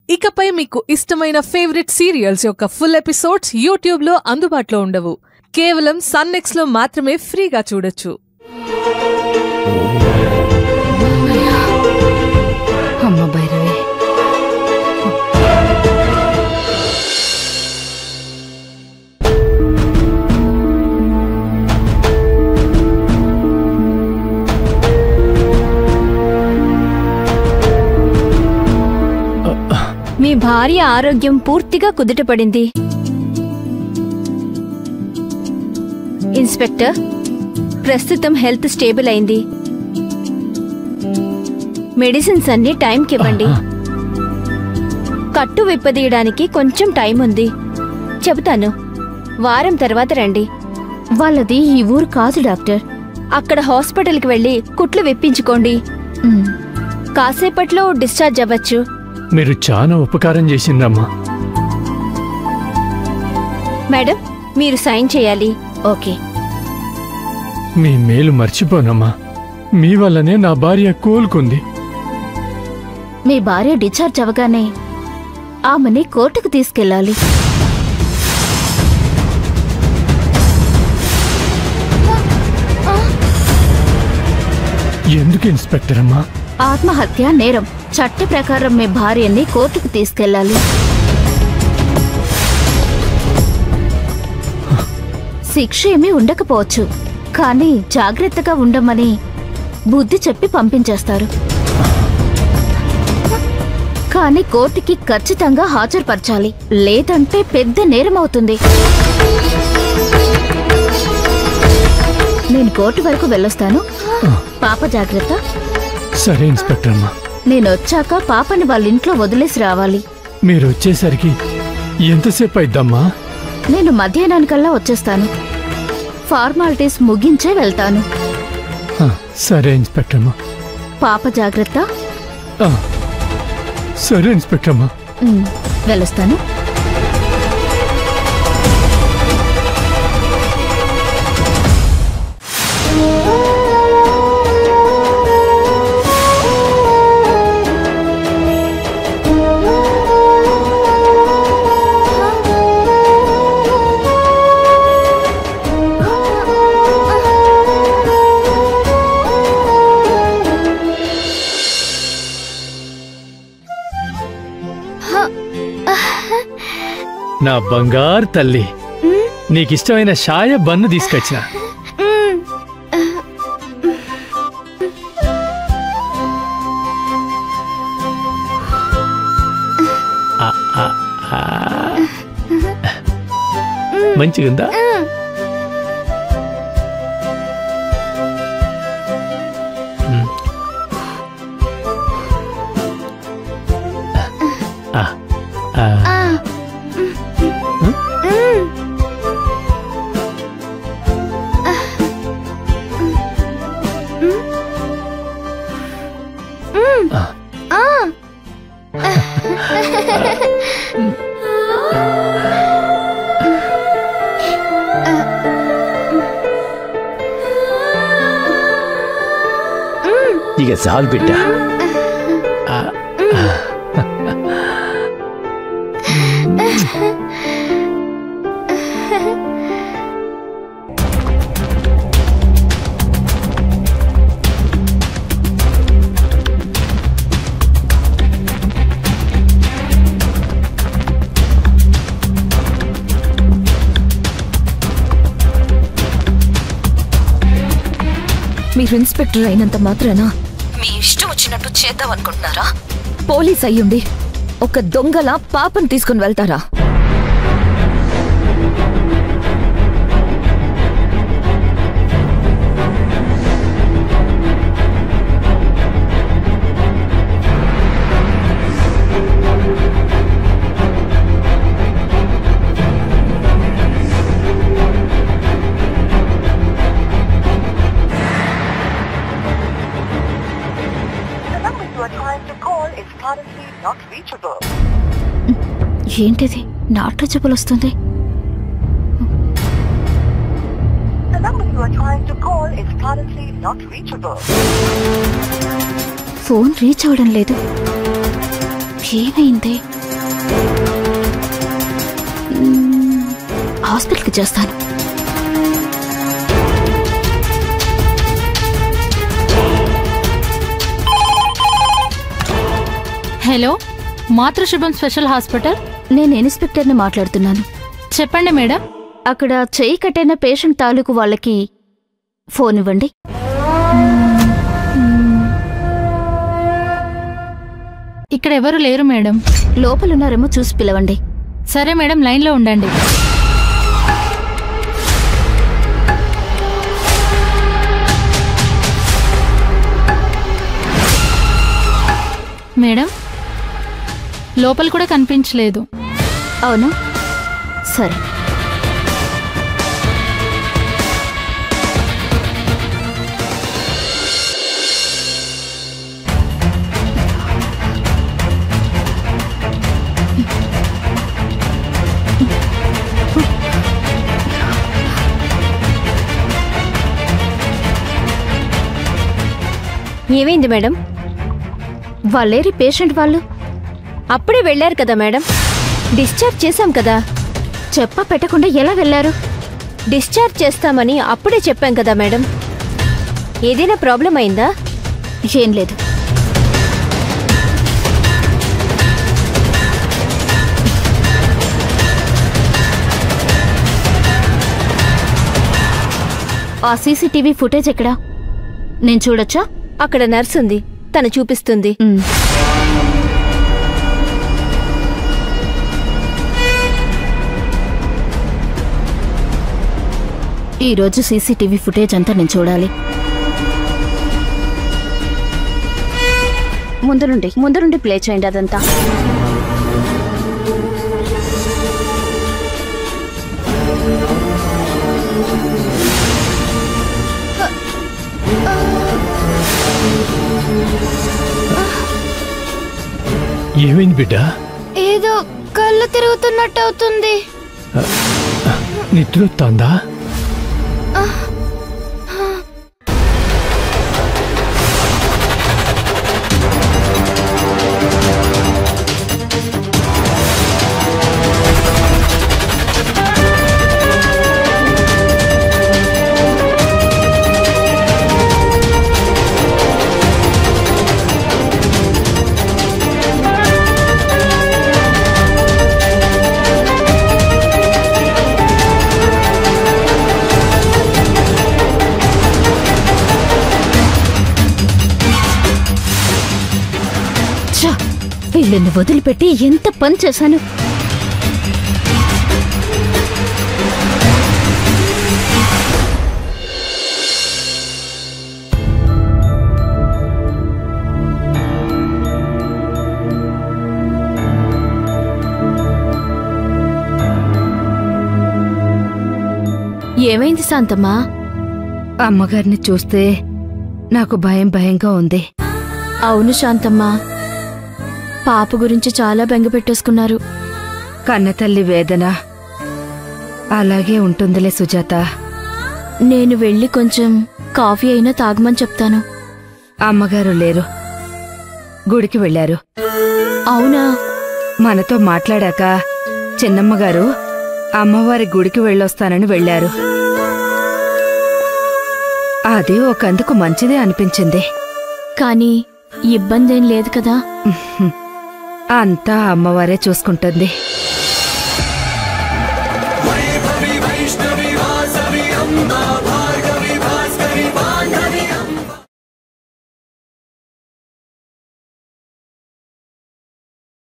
ఇకపై మీకు ఇష్టమైన ఫేవరెట్ సీరియల్స్ యొక్క ఫుల్ ఎపిసోడ్స్ యూట్యూబ్లో అందుబాటులో ఉండవు కేవలం సన్నెక్స్ లో మాత్రమే ఫ్రీగా చూడొచ్చు అమ్మ భైరవి మీ భార్య ఆరోగ్యం పూర్తిగా కుదుటపడింది ఇన్స్పెక్టర్ ప్రస్తుతం హెల్త్ స్టేబుల్ అయింది మెడిసిన్స్ అన్ని టైంకి ఇవ్వండి కట్టు విప్పదీయడానికి కొంచెం టైం ఉంది చెబుతాను వారం తర్వాత రండి వాళ్ళది ఈ ఊరు కాదు డాక్టర్ అక్కడ హాస్పిటల్కి వెళ్ళి కుట్లు విప్పించుకోండి ఉమ్, కాసేపట్లో డిశ్చార్జ్ అవ్వచ్చు మీరు చాలా ఉపకారం చేసిందమ్మా మేడం మీరు సైన్ చేయాలి ఓకే మీ మేలు మర్చిపోనమ్మా మీ వల్లనే నా భార్య కోలుకుంది మీ భార్య డిశ్చార్జ్ అవ్వగానే ఆమెని కోర్టుకు తీసుకెళ్ళాలి ఎందుకు ఇన్స్పెక్టర్ అమ్మా ఆత్మహత్య నేరం చట్ట ప్రకారం మీ భార్యని కోర్టుకు తీసుకెళ్ళాలి శిక్ష ఏమీ ఉండకపోవచ్చు కానీ జాగ్రత్తగా ఉండమని బుద్ధి చెప్పి పంపించేస్తారు కానీ కోర్టుకి ఖచ్చితంగా హాజరుపరచాలి లేదంటే పెద్ద నేరం అవుతుంది నేను కోర్టు వరకు వెళ్ళొస్తాను పాప జాగ్రత్త సరే ఇన్స్పెక్టర్ అమ్మా నేను వచ్చాక పాపని వాళ్ళ ఇంట్లో వదిలేసి రావాలి మీరు వచ్చేసరికి ఎంతసేపు అయిద్దమ్మా నేను మధ్యాహ్నానికల్లా వచ్చేస్తాను ఫార్మాలిటీస్ ముగించే వెళ్తాను ఆ, సరే ఇన్స్పెక్టర్ అమ్మా పాప జాగ్రత్త ఆ, సరే ఇన్స్పెక్టర్ అమ్మా ఉమ్, వెళ్ళొస్తాను నా బంగారు తల్లి నీకిష్టమైన షాయ బన్ను తీసుకొచ్చిన ఆ, ఆ, ఆ. మంచిగుందా మ్. ఆ, ఆ. ఇక చాలు బిడ్డ మీరు ఇన్స్పెక్టర్ అయినంత మాత్రాన మీ ఇష్టం వచ్చినట్టు చేద్దాం అనుకుంటున్నారా పోలీస్ అయ్యుండి ఒక దొంగల పాపను తీసుకుని వెళ్తారా The number you are trying to call is currently not reachable. ఏంటిది నాట్లో చెప్పులు వస్తుంది The number you are trying to call is currently not reachable. Phone reach అవడం లేదు ఏమైంది మ్మ్, హాస్పిటల్కి చేస్తాను హలో మాతృశుభం స్పెషల్ హాస్పిటల్ నేను ఇన్స్పెక్టర్ని మాట్లాడుతున్నాను చెప్పండి మేడం అక్కడ చెయ్యి కట్టైన పేషెంట్ తాలూకు వాళ్ళకి ఫోన్ ఇవ్వండి ఇక్కడ ఎవరు లేరు మేడం లోపలున్నారేమో చూసి పిలవండి సరే మేడం లైన్లో ఉండండి మేడం లోపల కూడా కనిపించలేదు అవును సరే ఏమైంది మేడం వాళ్ళేరి పేషెంట్ వాళ్ళు అప్పుడే వెళ్ళారు కదా మేడం డిశ్చార్జ్ చేశాం కదా చెప్ప పెట్టకుండా ఎలా వెళ్ళారు డిశ్చార్జ్ చేస్తామని అప్పుడే చెప్పాం కదా మేడం ఏదైనా ప్రాబ్లం అయిందా ఏం లేదు ఆ సీసీటీవీ ఫుటేజ్ ఎక్కడా నేను చూడొచ్చా అక్కడ నర్స్ ఉంది తను చూపిస్తుంది మ్. ఈరోజు సీసీటీవీ ఫుటేజ్ అంతా నేను చూడాలి ముందు నుండి ముందు నుండి ప్లే చేయండి అదంతా ఏమైంది బిడ్డ ఏదో కళ్ళు తిరుగుతున్నట్టు అవుతుంది నిద్రొస్తుందా ఛ! వీళ్ళని వదిలిపెట్టి ఎంత పని చేశాను ఏమైంది శాంతమ్మా అమ్మగారిని చూస్తే నాకు భయం భయంగా ఉంది అవును శాంతమ్మా పాప గురించి చాలా బెంగ పెట్టేసుకున్నారు కన్నతల్లి వేదన అలాగే ఉంటుందిలే సుజాత నేను వెళ్ళి కొంచెం కాఫీ అయినా తాగమని చెప్తాను అమ్మగారు లేరు గుడికి వెళ్ళారు అవునా మనతో మాట్లాడాక చిన్నమ్మగారు అమ్మవారి గుడికి వెళ్ళొస్తానని వెళ్ళారు అది ఒకందుకు మంచిదే అనిపించింది కానీ ఇబ్బందేం లేదు కదా అంతా అమ్మవారే చూసుకుంటుంది